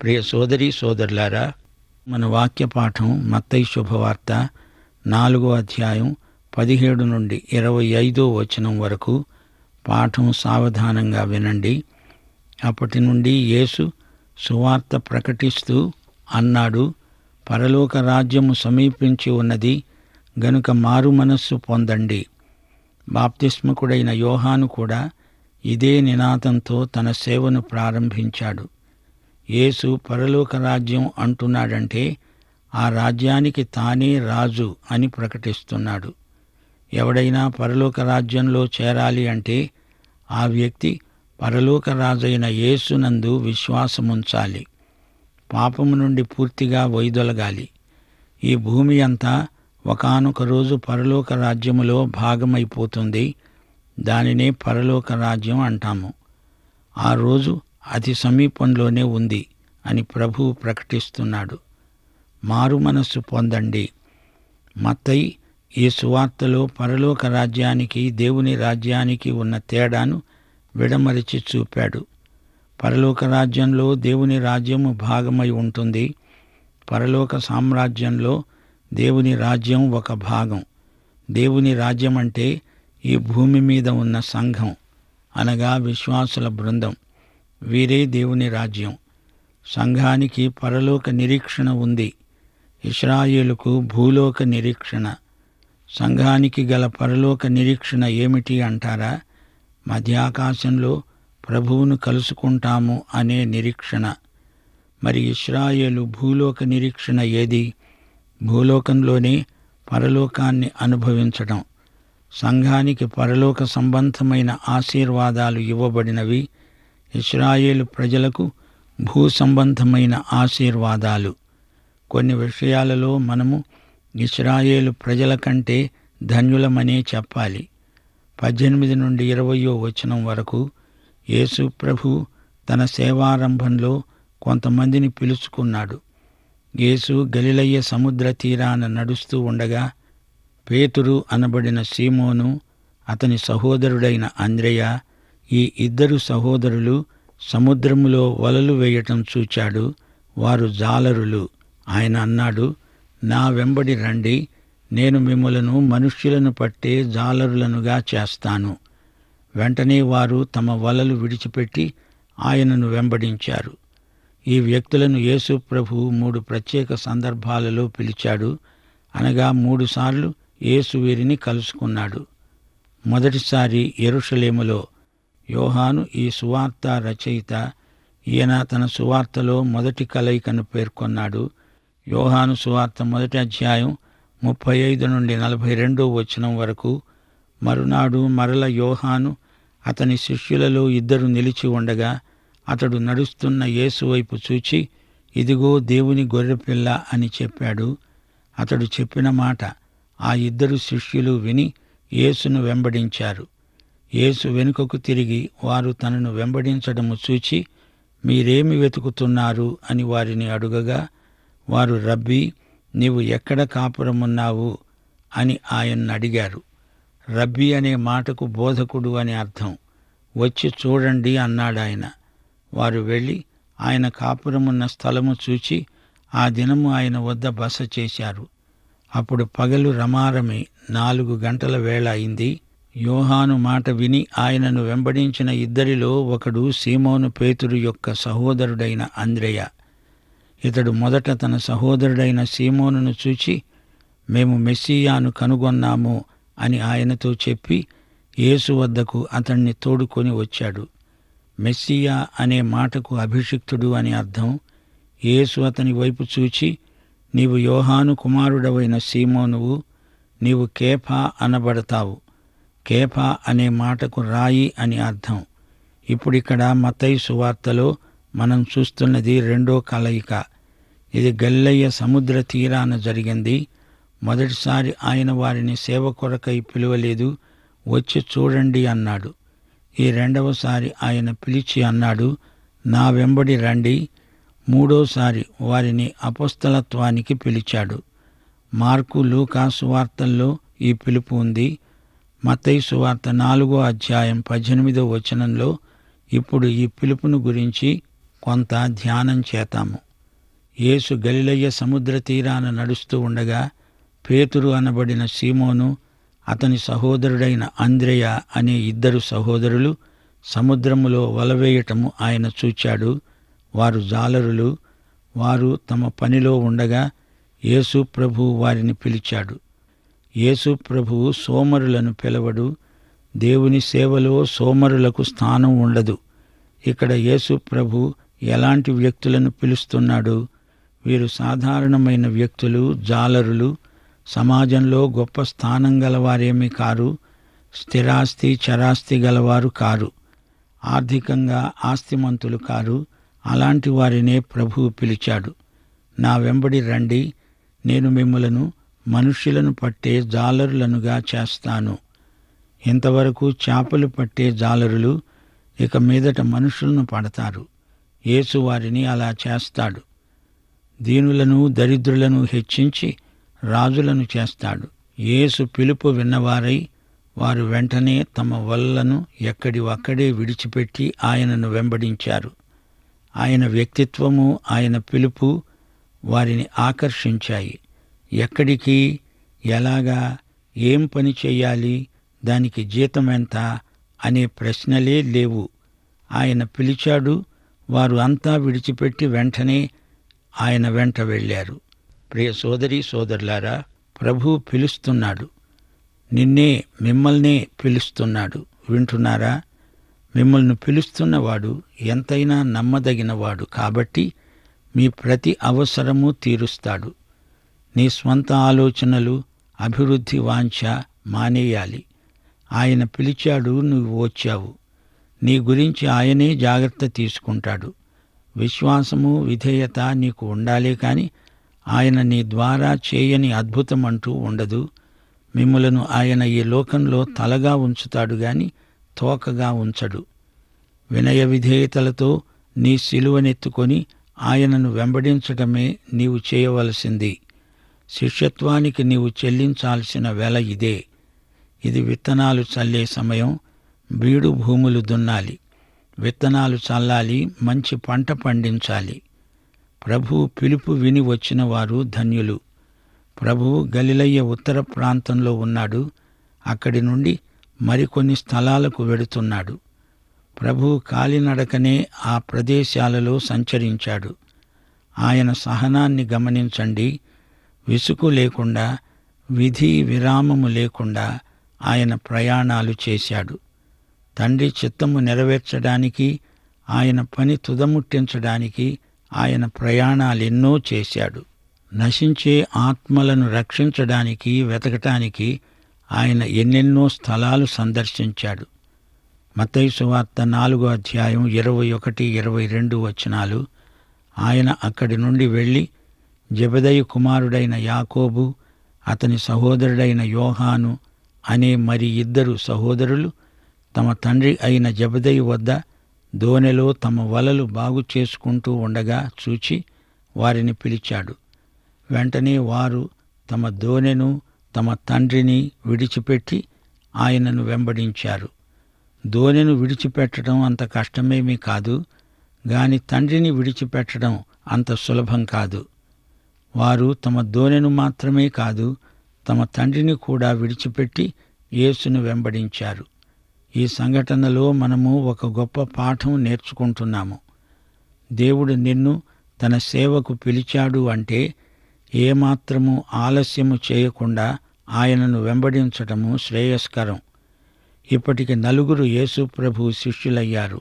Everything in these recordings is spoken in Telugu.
ప్రియ సోదరి సోదరులారా మన వాక్య పాఠం మత్తయి శుభవార్త నాలుగో అధ్యాయం పదిహేడు నుండి ఇరవై ఐదో వచనం వరకు పాఠం సావధానంగా వినండి అప్పటి నుండి యేసు సువార్త ప్రకటిస్తూ అన్నాడు పరలోక రాజ్యము సమీపించి ఉన్నది గనుక మారు మనస్సు పొందండి బాప్తిస్మకుడైన యోహాను కూడా ఇదే నినాదంతో తన సేవను ప్రారంభించాడు యేసు పరలోక రాజ్యం అంటున్నాడంటే ఆ రాజ్యానికి తానే రాజు అని ప్రకటిస్తున్నాడు ఎవడైనా పరలోక రాజ్యంలో చేరాలి అంటే ఆ వ్యక్తి పరలోక రాజైన యేసునందు విశ్వాసముంచాలి పాపము నుండి పూర్తిగా వైదొలగాలి ఈ భూమి అంతా ఒకానొక రోజు పరలోక రాజ్యములో భాగమైపోతుంది దానినే పరలోక రాజ్యం అంటాము ఆ రోజు అతి సమీపంలోనే ఉంది అని ప్రభువు ప్రకటిస్తున్నాడు మారు మనస్సు పొందండి మత్తయి ఈ సువార్తలో పరలోక రాజ్యానికి దేవుని రాజ్యానికి ఉన్న తేడాను విడమరిచి చూపాడు పరలోక రాజ్యంలో దేవుని రాజ్యము భాగమై ఉంటుంది పరలోక సామ్రాజ్యంలో దేవుని రాజ్యం ఒక భాగం దేవుని రాజ్యం అంటే ఈ భూమి మీద ఉన్న సంఘం అనగా విశ్వాసుల బృందం వీరే దేవుని రాజ్యం సంఘానికి పరలోక నిరీక్షణ ఉంది ఇస్రాయేలుకు భూలోక నిరీక్షణ సంఘానికి గల పరలోక నిరీక్షణ ఏమిటి అంటారా మధ్యాకాశంలో ప్రభువును కలుసుకుంటాము అనే నిరీక్షణ మరి ఇస్రాయేలు భూలోక నిరీక్షణ ఏది భూలోకంలోనే పరలోకాన్ని అనుభవించడం సంఘానికి పరలోక సంబంధమైన ఆశీర్వాదాలు ఇవ్వబడినవి ఇస్రాయేలు ప్రజలకు భూ సంబంధమైన ఆశీర్వాదాలు కొన్ని విషయాలలో మనము ఇస్రాయేలు ప్రజల కంటే ధన్యులమనే చెప్పాలి పద్దెనిమిది నుండి ఇరవయో వచనం వరకు యేసు ప్రభు తన సేవారంభంలో కొంతమందిని పిలుచుకున్నాడు యేసు గలిలయ్య సముద్ర తీరాన నడుస్తూ ఉండగా పేతురు అనబడిన సీమోను అతని సహోదరుడైన అంద్రయ ఈ ఇద్దరు సహోదరులు సముద్రములో వలలు వేయటం చూచాడు వారు జాలరులు ఆయన అన్నాడు నా వెంబడి రండి నేను మిమ్మలను మనుష్యులను పట్టే జాలరులనుగా చేస్తాను వెంటనే వారు తమ వలలు విడిచిపెట్టి ఆయనను వెంబడించారు ఈ వ్యక్తులను యేసు ప్రభు మూడు ప్రత్యేక సందర్భాలలో పిలిచాడు అనగా మూడుసార్లు యేసు వీరిని కలుసుకున్నాడు మొదటిసారి ఎరుషలేములో యోహాను ఈ సువార్త రచయిత ఈయన తన సువార్తలో మొదటి కలయికను పేర్కొన్నాడు యోహాను సువార్త మొదటి అధ్యాయం ముప్పై ఐదు నుండి నలభై రెండో వచనం వరకు మరునాడు మరల యోహాను అతని శిష్యులలో ఇద్దరు నిలిచి ఉండగా అతడు నడుస్తున్న యేసు వైపు చూచి ఇదిగో దేవుని గొర్రెపిల్ల అని చెప్పాడు అతడు చెప్పిన మాట ఆ ఇద్దరు శిష్యులు విని యేసును వెంబడించారు యేసు వెనుకకు తిరిగి వారు తనను వెంబడించడము చూచి మీరేమి వెతుకుతున్నారు అని వారిని అడుగగా వారు రబ్బీ నీవు ఎక్కడ కాపురమున్నావు అని ఆయన్ను అడిగారు రబ్బీ అనే మాటకు బోధకుడు అని అర్థం వచ్చి చూడండి అన్నాడాయన వారు వెళ్ళి ఆయన కాపురమున్న స్థలము చూచి ఆ దినము ఆయన వద్ద బస చేశారు అప్పుడు పగలు రమారమి నాలుగు గంటల వేళ అయింది యోహాను మాట విని ఆయనను వెంబడించిన ఇద్దరిలో ఒకడు సీమోను పేతురు యొక్క సహోదరుడైన అంద్రేయ ఇతడు మొదట తన సహోదరుడైన సీమోనును చూచి మేము మెస్సియాను కనుగొన్నాము అని ఆయనతో చెప్పి యేసు వద్దకు అతణ్ణి తోడుకొని వచ్చాడు మెస్సియా అనే మాటకు అభిషిక్తుడు అని అర్థం యేసు అతని వైపు చూచి నీవు యోహాను కుమారుడవైన సీమోనువు నీవు కేఫా అనబడతావు కేఫా అనే మాటకు రాయి అని అర్థం ఇప్పుడిక్కడ మతయి సువార్తలో మనం చూస్తున్నది రెండో కలయిక ఇది గల్లయ్య సముద్ర తీరాన జరిగింది మొదటిసారి ఆయన వారిని సేవ కొరకై పిలువలేదు వచ్చి చూడండి అన్నాడు ఈ రెండవసారి ఆయన పిలిచి అన్నాడు నా వెంబడి రండి మూడోసారి వారిని అపస్తలత్వానికి పిలిచాడు మార్కు లూకా సువార్తల్లో ఈ పిలుపు ఉంది మత్తయి సువార్త నాలుగో అధ్యాయం పద్దెనిమిదో వచనంలో ఇప్పుడు ఈ పిలుపును గురించి కొంత ధ్యానం చేతాము యేసు గలిలయ్య సముద్ర తీరాన నడుస్తూ ఉండగా పేతురు అనబడిన సీమోను అతని సహోదరుడైన అంద్రేయ అనే ఇద్దరు సహోదరులు సముద్రములో వలవేయటము ఆయన చూచాడు వారు జాలరులు వారు తమ పనిలో ఉండగా యేసు ప్రభు వారిని పిలిచాడు యేసు ప్రభువు సోమరులను పిలవడు దేవుని సేవలో సోమరులకు స్థానం ఉండదు ఇక్కడ యేసు ప్రభు ఎలాంటి వ్యక్తులను పిలుస్తున్నాడు వీరు సాధారణమైన వ్యక్తులు జాలరులు సమాజంలో గొప్ప స్థానం గలవారేమీ కారు స్థిరాస్తి చరాస్తి గలవారు కారు ఆర్థికంగా ఆస్తిమంతులు కారు అలాంటి వారినే ప్రభువు పిలిచాడు నా వెంబడి రండి నేను మిమ్మలను మనుష్యులను పట్టే జాలరులనుగా చేస్తాను ఇంతవరకు చేపలు పట్టే జాలరులు ఇక మీదట మనుషులను పడతారు యేసు వారిని అలా చేస్తాడు దీనులను దరిద్రులను హెచ్చించి రాజులను చేస్తాడు యేసు పిలుపు విన్నవారై వారు వెంటనే తమ వల్లను ఎక్కడివక్కడే విడిచిపెట్టి ఆయనను వెంబడించారు ఆయన వ్యక్తిత్వము ఆయన పిలుపు వారిని ఆకర్షించాయి ఎక్కడికి ఎలాగా ఏం పని చేయాలి దానికి జీతం ఎంత అనే ప్రశ్నలే లేవు ఆయన పిలిచాడు వారు అంతా విడిచిపెట్టి వెంటనే ఆయన వెంట వెళ్ళారు ప్రియ సోదరి సోదరులారా ప్రభు పిలుస్తున్నాడు నిన్నే మిమ్మల్నే పిలుస్తున్నాడు వింటున్నారా మిమ్మల్ని పిలుస్తున్నవాడు ఎంతైనా నమ్మదగినవాడు కాబట్టి మీ ప్రతి అవసరము తీరుస్తాడు నీ స్వంత ఆలోచనలు అభివృద్ధి వాంఛ మానేయాలి ఆయన పిలిచాడు నువ్వు వచ్చావు నీ గురించి ఆయనే జాగ్రత్త తీసుకుంటాడు విశ్వాసము విధేయత నీకు ఉండాలే కాని ఆయన నీ ద్వారా చేయని అద్భుతం అంటూ ఉండదు మిమ్ములను ఆయన ఈ లోకంలో తలగా ఉంచుతాడు గాని తోకగా ఉంచడు వినయ విధేయతలతో నీ సిలువనెత్తుకొని ఆయనను వెంబడించటమే నీవు చేయవలసింది శిష్యత్వానికి నీవు చెల్లించాల్సిన వెల ఇదే ఇది విత్తనాలు చల్లే సమయం బీడు భూములు దున్నాలి విత్తనాలు చల్లాలి మంచి పంట పండించాలి ప్రభు పిలుపు విని వచ్చిన వారు ధన్యులు ప్రభు గలిలయ్య ఉత్తర ప్రాంతంలో ఉన్నాడు అక్కడి నుండి మరికొన్ని స్థలాలకు వెడుతున్నాడు ప్రభు కాలినడకనే ఆ ప్రదేశాలలో సంచరించాడు ఆయన సహనాన్ని గమనించండి విసుగు లేకుండా విధి విరామము లేకుండా ఆయన ప్రయాణాలు చేశాడు తండ్రి చిత్తము నెరవేర్చడానికి ఆయన పని తుదముట్టించడానికి ఆయన ప్రయాణాలెన్నో చేశాడు నశించే ఆత్మలను రక్షించడానికి వెతకటానికి ఆయన ఎన్నెన్నో స్థలాలు సందర్శించాడు మత్తయి సువార్త నాలుగో అధ్యాయం ఇరవై ఒకటి ఇరవై రెండు వచనాలు ఆయన అక్కడి నుండి వెళ్ళి జబదయి కుమారుడైన యాకోబు అతని సహోదరుడైన యోహాను అనే మరి ఇద్దరు సహోదరులు తమ తండ్రి అయిన జబదయి వద్ద దోనెలో తమ వలలు బాగు చేసుకుంటూ ఉండగా చూచి వారిని పిలిచాడు వెంటనే వారు తమ దోనెను తమ తండ్రిని విడిచిపెట్టి ఆయనను వెంబడించారు దోనెను విడిచిపెట్టడం అంత కష్టమేమీ కాదు గాని తండ్రిని విడిచిపెట్టడం అంత సులభం కాదు వారు తమ దోనెను మాత్రమే కాదు తమ తండ్రిని కూడా విడిచిపెట్టి యేసును వెంబడించారు ఈ సంఘటనలో మనము ఒక గొప్ప పాఠం నేర్చుకుంటున్నాము దేవుడు నిన్ను తన సేవకు పిలిచాడు అంటే ఏమాత్రము ఆలస్యము చేయకుండా ఆయనను వెంబడించటము శ్రేయస్కరం ఇప్పటికి నలుగురు యేసు ప్రభు శిష్యులయ్యారు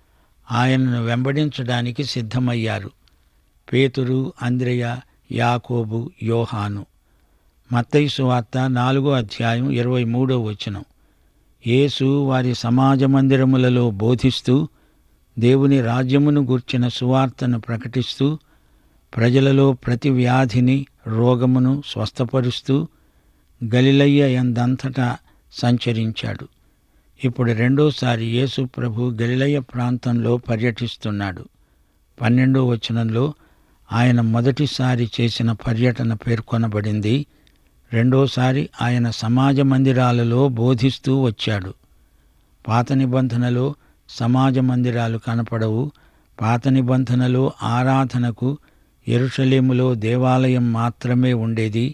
ఆయనను వెంబడించడానికి సిద్ధమయ్యారు పేతురు అంద్రయ యాకోబు యోహాను మత్తయి వార్త నాలుగో అధ్యాయం ఇరవై మూడో వచనం యేసు వారి సమాజ మందిరములలో బోధిస్తూ దేవుని రాజ్యమును గూర్చిన సువార్తను ప్రకటిస్తూ ప్రజలలో ప్రతి వ్యాధిని రోగమును స్వస్థపరుస్తూ గలిలయ్య ఎందంతటా సంచరించాడు ఇప్పుడు రెండోసారి యేసు ప్రభు గలిలయ్య ప్రాంతంలో పర్యటిస్తున్నాడు పన్నెండో వచనంలో ఆయన మొదటిసారి చేసిన పర్యటన పేర్కొనబడింది రెండోసారి ఆయన సమాజ మందిరాలలో బోధిస్తూ వచ్చాడు పాత నిబంధనలో సమాజ మందిరాలు కనపడవు పాత నిబంధనలో ఆరాధనకు ఎరుషలేములో దేవాలయం మాత్రమే ఉండేది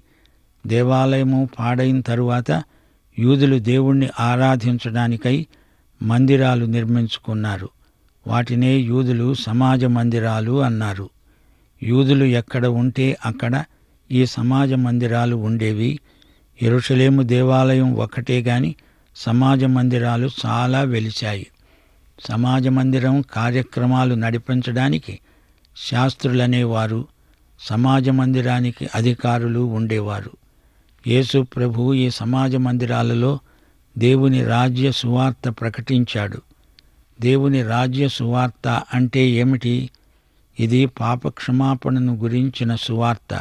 దేవాలయము పాడైన తరువాత యూదులు దేవుణ్ణి ఆరాధించడానికై మందిరాలు నిర్మించుకున్నారు వాటినే యూదులు సమాజ మందిరాలు అన్నారు యూదులు ఎక్కడ ఉంటే అక్కడ ఈ సమాజ మందిరాలు ఉండేవి ఎరుషలేము దేవాలయం ఒక్కటే గాని సమాజ మందిరాలు చాలా వెలిశాయి సమాజ మందిరం కార్యక్రమాలు నడిపించడానికి శాస్త్రులనేవారు సమాజ మందిరానికి అధికారులు ఉండేవారు యేసు ప్రభు ఈ సమాజ మందిరాలలో దేవుని రాజ్య సువార్త ప్రకటించాడు దేవుని రాజ్య సువార్త అంటే ఏమిటి ఇది పాపక్షమాపణను గురించిన సువార్త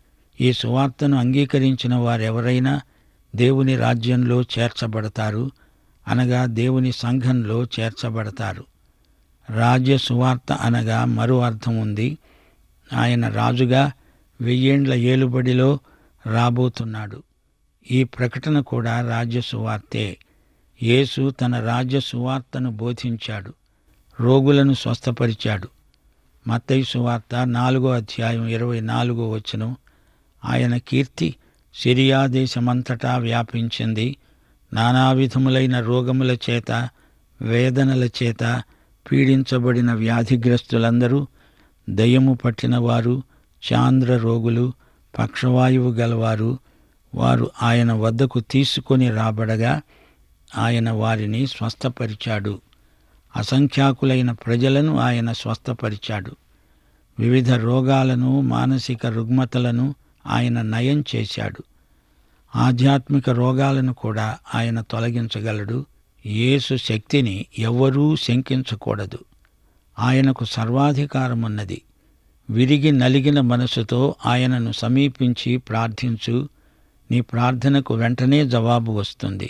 ఈ సువార్తను అంగీకరించిన వారెవరైనా దేవుని రాజ్యంలో చేర్చబడతారు అనగా దేవుని సంఘంలో చేర్చబడతారు రాజ్య సువార్త అనగా మరో అర్థం ఉంది ఆయన రాజుగా వెయ్యేండ్ల ఏలుబడిలో రాబోతున్నాడు ఈ ప్రకటన కూడా రాజ్య సువార్తే యేసు తన రాజ్య సువార్తను బోధించాడు రోగులను స్వస్థపరిచాడు మత్తయి సువార్త నాలుగో అధ్యాయం ఇరవై నాలుగో వచనం ఆయన కీర్తి సిరియా దేశమంతటా వ్యాపించింది నానా విధములైన రోగముల చేత వేదనల చేత పీడించబడిన వ్యాధిగ్రస్తులందరూ దయ్యము పట్టినవారు చాంద్ర రోగులు పక్షవాయువు గలవారు వారు ఆయన వద్దకు తీసుకొని రాబడగా ఆయన వారిని స్వస్థపరిచాడు అసంఖ్యాకులైన ప్రజలను ఆయన స్వస్థపరిచాడు వివిధ రోగాలను మానసిక రుగ్మతలను ఆయన నయం చేశాడు ఆధ్యాత్మిక రోగాలను కూడా ఆయన తొలగించగలడు యేసు శక్తిని ఎవ్వరూ శంకించకూడదు ఆయనకు సర్వాధికారమున్నది విరిగి నలిగిన మనసుతో ఆయనను సమీపించి ప్రార్థించు నీ ప్రార్థనకు వెంటనే జవాబు వస్తుంది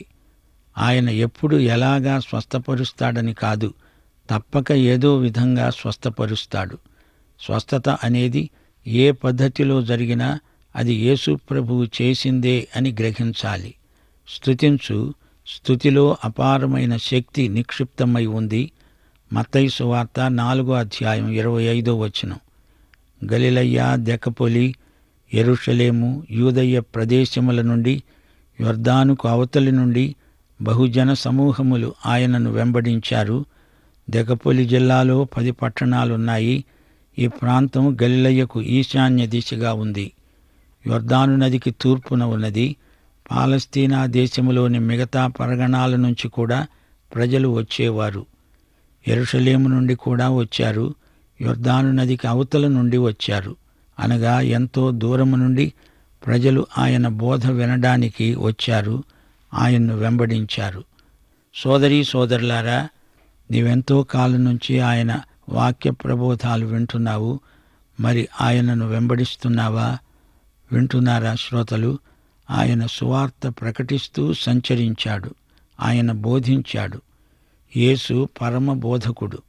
ఆయన ఎప్పుడు ఎలాగా స్వస్థపరుస్తాడని కాదు తప్పక ఏదో విధంగా స్వస్థపరుస్తాడు స్వస్థత అనేది ఏ పద్ధతిలో జరిగినా అది యేసు ప్రభువు చేసిందే అని గ్రహించాలి స్తుతించు స్థుతిలో అపారమైన శక్తి నిక్షిప్తమై ఉంది మత్తయి సువార్త నాలుగో అధ్యాయం ఇరవై ఐదో వచనం గలిలయ్య దెకపొలి ఎరుషలేము యూదయ్య ప్రదేశముల నుండి యొర్దానుకు అవతలి నుండి బహుజన సమూహములు ఆయనను వెంబడించారు దెకపొలి జిల్లాలో పది పట్టణాలున్నాయి ఈ ప్రాంతం గలిలయ్యకు ఈశాన్య దిశగా ఉంది యొర్దాను నదికి తూర్పున ఉన్నది పాలస్తీనా దేశములోని మిగతా పరగణాల నుంచి కూడా ప్రజలు వచ్చేవారు ఎరుషలేము నుండి కూడా వచ్చారు యొర్దాను నదికి అవతల నుండి వచ్చారు అనగా ఎంతో దూరము నుండి ప్రజలు ఆయన బోధ వినడానికి వచ్చారు ఆయన్ను వెంబడించారు సోదరీ సోదరులారా నీవెంతో కాలం నుంచి ఆయన వాక్య ప్రబోధాలు వింటున్నావు మరి ఆయనను వెంబడిస్తున్నావా వింటున్నారా శ్రోతలు ఆయన సువార్త ప్రకటిస్తూ సంచరించాడు ఆయన బోధించాడు యేసు పరమ బోధకుడు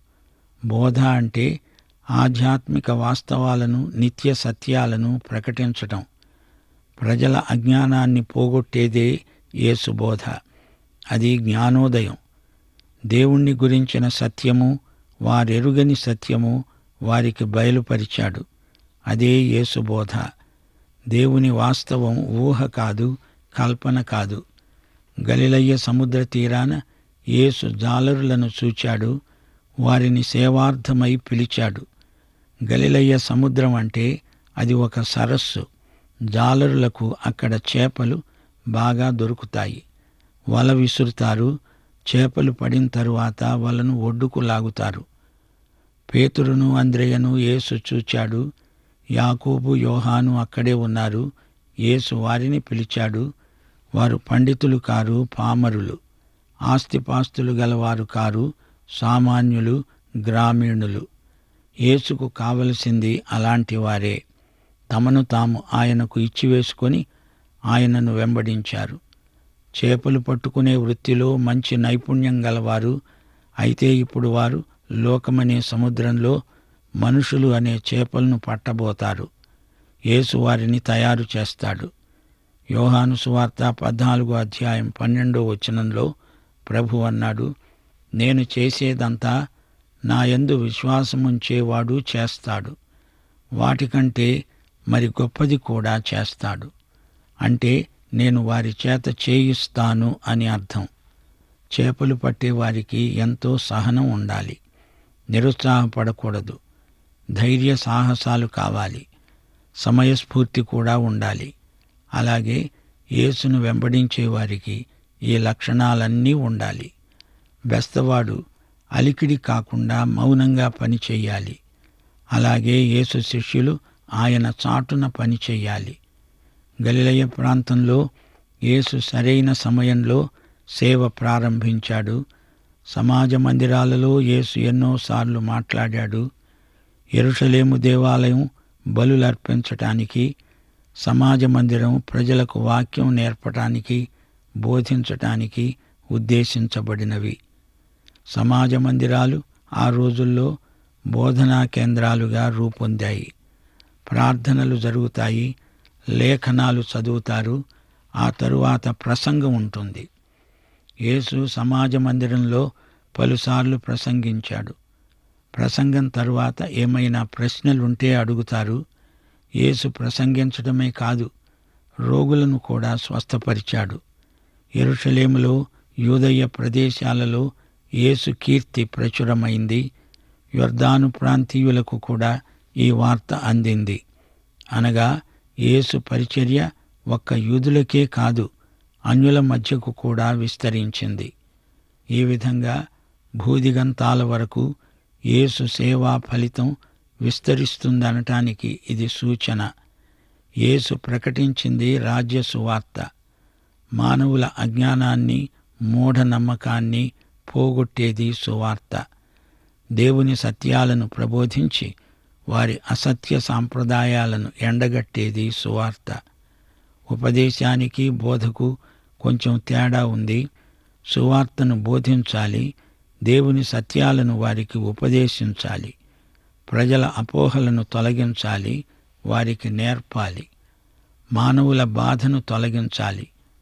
బోధ అంటే ఆధ్యాత్మిక వాస్తవాలను నిత్య సత్యాలను ప్రకటించటం ప్రజల అజ్ఞానాన్ని పోగొట్టేదే యేసు బోధ అది జ్ఞానోదయం దేవుణ్ణి గురించిన సత్యము వారెరుగని సత్యము వారికి బయలుపరిచాడు అదే యేసు బోధ దేవుని వాస్తవం ఊహ కాదు కల్పన కాదు గలిలయ్య సముద్ర తీరాన యేసు జాలరులను చూచాడు వారిని సేవార్థమై పిలిచాడు గలిలయ్య సముద్రం అంటే అది ఒక సరస్సు జాలరులకు అక్కడ చేపలు బాగా దొరుకుతాయి వల విసురుతారు చేపలు పడిన తరువాత వలను ఒడ్డుకు లాగుతారు పేతురును అంద్రేయను యేసు చూచాడు యాకోబు యోహాను అక్కడే ఉన్నారు యేసు వారిని పిలిచాడు వారు పండితులు కారు పామరులు ఆస్తిపాస్తులు గలవారు కారు సామాన్యులు గ్రామీణులు యేసుకు కావలసింది అలాంటి వారే తమను తాము ఆయనకు ఇచ్చివేసుకొని ఆయనను వెంబడించారు చేపలు పట్టుకునే వృత్తిలో మంచి నైపుణ్యం గలవారు అయితే ఇప్పుడు వారు లోకమనే సముద్రంలో మనుషులు అనే చేపలను పట్టబోతారు యేసు వారిని తయారు చేస్తాడు యోహాను సువార్త పద్నాలుగో అధ్యాయం పన్నెండో వచనంలో ప్రభు అన్నాడు నేను చేసేదంతా నా యందు విశ్వాసముంచేవాడు చేస్తాడు వాటికంటే మరి గొప్పది కూడా చేస్తాడు అంటే నేను వారి చేత చేయిస్తాను అని అర్థం చేపలు పట్టే వారికి ఎంతో సహనం ఉండాలి నిరుత్సాహపడకూడదు ధైర్య సాహసాలు కావాలి సమయస్ఫూర్తి కూడా ఉండాలి అలాగే యేసును వెంబడించే వారికి ఈ లక్షణాలన్నీ ఉండాలి బెస్తవాడు అలికిడి కాకుండా మౌనంగా పనిచేయాలి అలాగే యేసు శిష్యులు ఆయన చాటున పనిచేయాలి గలిలయ ప్రాంతంలో యేసు సరైన సమయంలో సేవ ప్రారంభించాడు సమాజ మందిరాలలో యేసు ఎన్నోసార్లు మాట్లాడాడు ఎరుషలేము దేవాలయం బలులర్పించటానికి సమాజ మందిరం ప్రజలకు వాక్యం నేర్పటానికి బోధించటానికి ఉద్దేశించబడినవి సమాజ మందిరాలు ఆ రోజుల్లో బోధనా కేంద్రాలుగా రూపొందాయి ప్రార్థనలు జరుగుతాయి లేఖనాలు చదువుతారు ఆ తరువాత ప్రసంగం ఉంటుంది యేసు సమాజ మందిరంలో పలుసార్లు ప్రసంగించాడు ప్రసంగం తరువాత ఏమైనా ప్రశ్నలుంటే అడుగుతారు యేసు ప్రసంగించడమే కాదు రోగులను కూడా స్వస్థపరిచాడు ఎరుషలేములో యూదయ్య ప్రదేశాలలో యేసు కీర్తి ప్రచురమైంది యొర్దాను ప్రాంతీయులకు కూడా ఈ వార్త అందింది అనగా యేసు పరిచర్య ఒక్క యూదులకే కాదు అన్యుల మధ్యకు కూడా విస్తరించింది ఈ విధంగా భూదిగంతాల వరకు యేసు సేవా ఫలితం విస్తరిస్తుందనటానికి ఇది సూచన యేసు ప్రకటించింది రాజ్య సువార్త మానవుల అజ్ఞానాన్ని మూఢనమ్మకాన్ని పోగొట్టేది సువార్త దేవుని సత్యాలను ప్రబోధించి వారి అసత్య సాంప్రదాయాలను ఎండగట్టేది సువార్త ఉపదేశానికి బోధకు కొంచెం తేడా ఉంది సువార్తను బోధించాలి దేవుని సత్యాలను వారికి ఉపదేశించాలి ప్రజల అపోహలను తొలగించాలి వారికి నేర్పాలి మానవుల బాధను తొలగించాలి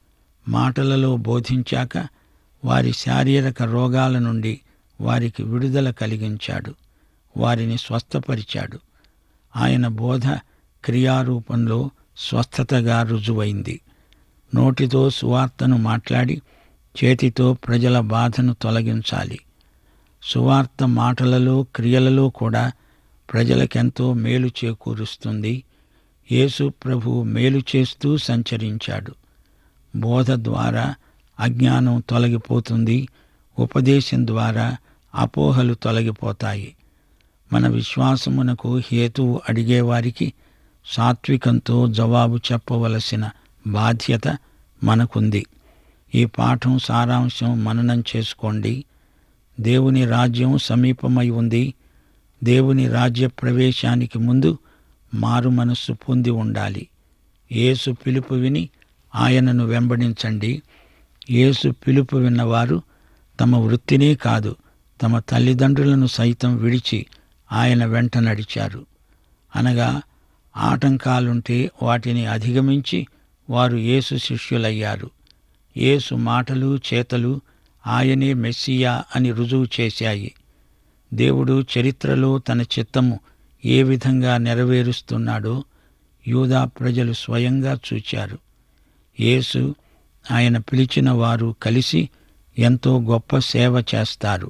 మాటలలో బోధించాక వారి శారీరక రోగాల నుండి వారికి విడుదల కలిగించాడు వారిని స్వస్థపరిచాడు ఆయన బోధ క్రియారూపంలో స్వస్థతగా రుజువైంది నోటితో సువార్తను మాట్లాడి చేతితో ప్రజల బాధను తొలగించాలి సువార్త మాటలలో క్రియలలో కూడా ప్రజలకెంతో మేలు చేకూరుస్తుంది యేసు ప్రభు మేలు చేస్తూ సంచరించాడు బోధ ద్వారా అజ్ఞానం తొలగిపోతుంది ఉపదేశం ద్వారా అపోహలు తొలగిపోతాయి మన విశ్వాసమునకు హేతువు అడిగేవారికి సాత్వికంతో జవాబు చెప్పవలసిన బాధ్యత మనకుంది ఈ పాఠం సారాంశం మననం చేసుకోండి దేవుని రాజ్యం సమీపమై ఉంది దేవుని రాజ్య ప్రవేశానికి ముందు మారు మనస్సు పొంది ఉండాలి యేసు పిలుపు విని ఆయనను వెంబడించండి యేసు పిలుపు విన్నవారు తమ వృత్తినే కాదు తమ తల్లిదండ్రులను సైతం విడిచి ఆయన వెంట నడిచారు అనగా ఆటంకాలుంటే వాటిని అధిగమించి వారు యేసు శిష్యులయ్యారు యేసు మాటలు చేతలు ఆయనే మెస్సియా అని రుజువు చేశాయి దేవుడు చరిత్రలో తన చిత్తము ఏ విధంగా నెరవేరుస్తున్నాడో యూదా ప్రజలు స్వయంగా చూచారు యేసు ఆయన పిలిచిన వారు కలిసి ఎంతో గొప్ప సేవ చేస్తారు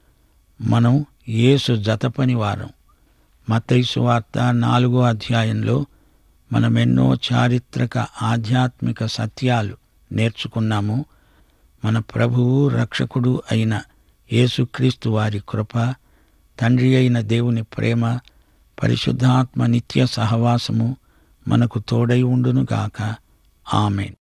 మనం యేసు జతపని వారం మత్తయి వార్త నాలుగో అధ్యాయంలో మనమెన్నో చారిత్రక ఆధ్యాత్మిక సత్యాలు నేర్చుకున్నాము మన ప్రభువు రక్షకుడు అయిన యేసుక్రీస్తు వారి కృప తండ్రి అయిన దేవుని ప్రేమ పరిశుద్ధాత్మ నిత్య సహవాసము మనకు తోడై ఉండునుగాక ఆమెన్